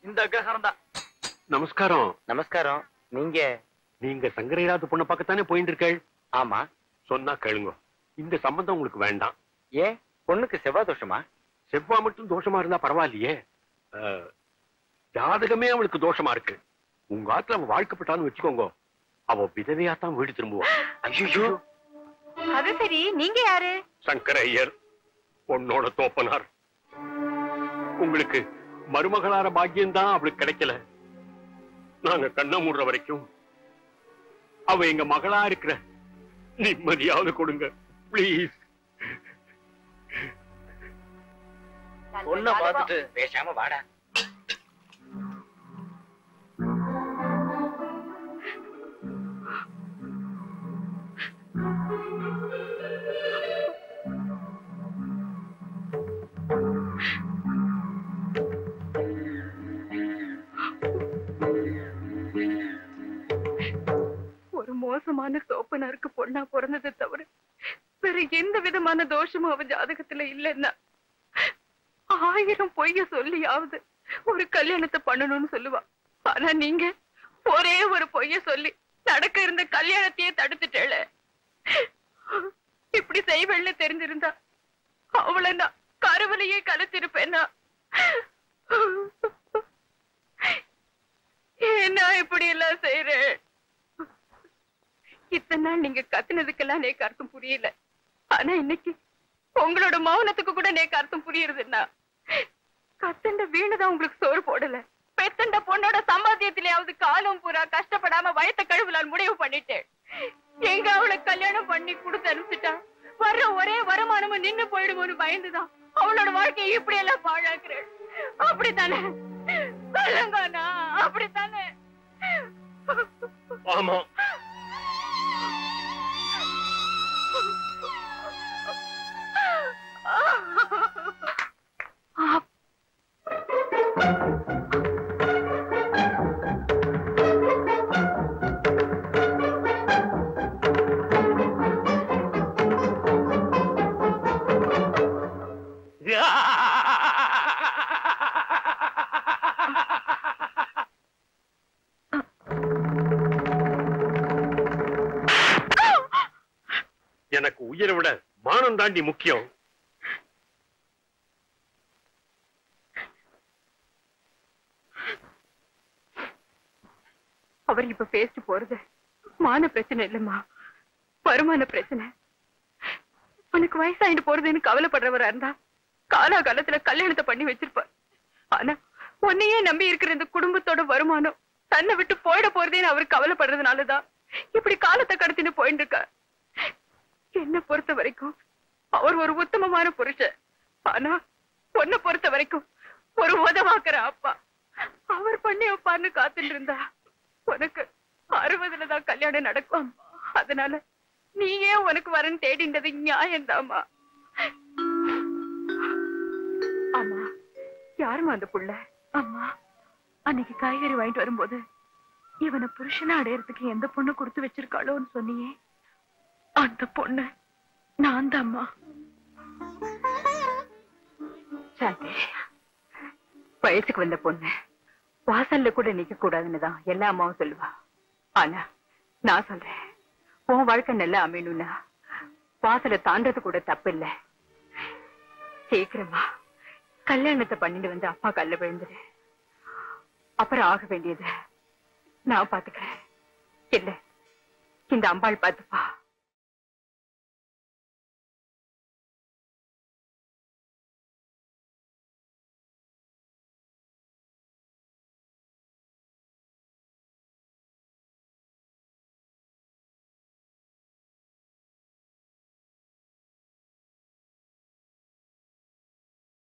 இந்த அக்ரஹாரம் தான் நமஸ்காரம் நமஸ்காரம் நீங்க நீங்க சங்கரையாவது பொண்ணை பக்கத்தானே போயிட்டு இருக்கேள் ஆமா சொன்னா கேளுங்க இந்த சம்பந்தம் உங்களுக்கு வேண்டாம் ஏன் பொண்ணுக்கு செவ்வாய் தோஷமா செவ்வா மட்டும் தோஷமா இருந்தா பரவாயில்லையே அஹ், ஜாதகமே அவளுக்கு தோஷமா இருக்கு உங்க ஆத்துல அவன் வாழ்க்கப்பட்டான்னு வச்சுக்கோங்க அவ விதவையா தான் வீடு திரும்புவா ஐயோ அது சரி நீங்க யாரு சங்கர ஐயர் பொண்ணோட தோப்பனார் உங்களுக்கு மருமகளார பாக்கியம் தான் அவளுக்கு கிடைக்கல நாங்க கண்ண மூடுற வரைக்கும் அவ எங்க மகளா இருக்கிற நிம்மதியாவது கொடுங்க ப்ளீஸ் பொண்ண பார்த்துட்டு பேசாம வாடா ஒரு மோசமான தோப்பனாருக்கு பொண்ணா பிறந்ததை தவிர வேற எந்த விதமான தோஷமும் அவ ஜாதகத்துல இல்லைன்னா ஆயிரம் பொய்ய சொல்லியாவது ஒரு கல்யாணத்தை பண்ணணும்னு சொல்லுவா ஆனா நீங்க ஒரே ஒரு பொய்ய சொல்லி நடக்க இருந்த கல்யாணத்தையே தடுத்துட்டேள இப்படி செய்வேன்னு தெரிஞ்சிருந்தா அவளை நான் கருவிலேயே கலைச்சிருப்பேன்னா என்ன இப்படி எல்லாம் செய்யறேன் இத்தனை நாள் நீங்க கத்துனதுக்கெல்லாம் நேக்கு அர்த்தம் புரியல ஆனா இன்னைக்கு உங்களோட மௌனத்துக்கு கூட நேக்கு அர்த்தம் புரியுறதுன்னா கத்தண்ட வீணுதான் உங்களுக்கு சோறு போடல பெத்தண்ட பொண்ணோட சம்பாத்தியத்திலேயாவது காலம் பூரா கஷ்டப்படாம வயத்த கழுவலான்னு முடிவு பண்ணிட்டேன் எங்க அவளை கல்யாணம் பண்ணி கொடுத்து அனுப்பிச்சிட்டா வர்ற ஒரே வருமானமும் நின்னு போயிடுமோன்னு பயந்துதான் அவளோட வாழ்க்கையை இப்படி எல்லாம் பாழாக்குறேன் அப்படித்தானே சொல்லுங்கண்ணா அப்படித்தானே ஆமா எனக்கு உயிரை விட மானம் தாண்டி முக்கியம் அவர் இப்ப பேசிட்டு போறது மான பிரச்சனை இல்லம்மா வருமான பிரச்சனை உனக்கு வயசாயிட்டு போறதுன்னு கவலைப்படுறவரா இருந்தா காலாகாலத்துல கல்யாணத்தை பண்ணி வச்சிருப்பார் ஆனா உன்னையே நம்பி இருக்கிற இந்த குடும்பத்தோட வருமானம் தன்னை விட்டு போயிட போறதேன்னு அவர் கவலைப்படுறதுனாலதான் இப்படி காலத்தை கடத்தின்னு போயிட்டு இருக்கார் என்ன பொறுத்த வரைக்கும் அவர் ஒரு உத்தமமான புருஷன் ஆனா பொண்ணை பொறுத்த வரைக்கும் ஒரு உதவாக்குற அப்பா அவர் பண்ணி வைப்பார்னு காத்துட்டு இருந்தா உனக்கு அறுபதுல தான் கல்யாணம் நடக்கும் அதனால நீயே உனக்கு வரன் தேடின்றது நியாயம்தாம்மா ஆமா யாரும்மா அந்த புள்ள அம்மா அன்னைக்கு காய்கறி வாங்கிட்டு வரும்போது இவனை புருஷனா அடையறதுக்கு எந்த பொண்ணு கொடுத்து வச்சிருக்காளோன்னு சொன்னியே அந்த பொண்ணு நான் தான்மா சாந்தி வயசுக்கு வந்த பொண்ணு வாசல்ல கூட நிக்க கூடாதுன்னு தான் எல்லா அம்மாவும் சொல்லுவா ஆனா நான் சொல்றேன் உன் வாழ்க்கை நல்லா அமையணும்னா வாசலை தாண்டது கூட தப்பு இல்ல சீக்கிரமா கல்யாணத்தை பண்ணிட்டு வந்து அப்பா கல்ல விழுந்துரு அப்புறம் ஆக வேண்டியது நான் பாத்துக்கிறேன் இல்ல இந்த அம்பாள் பாத்துப்பா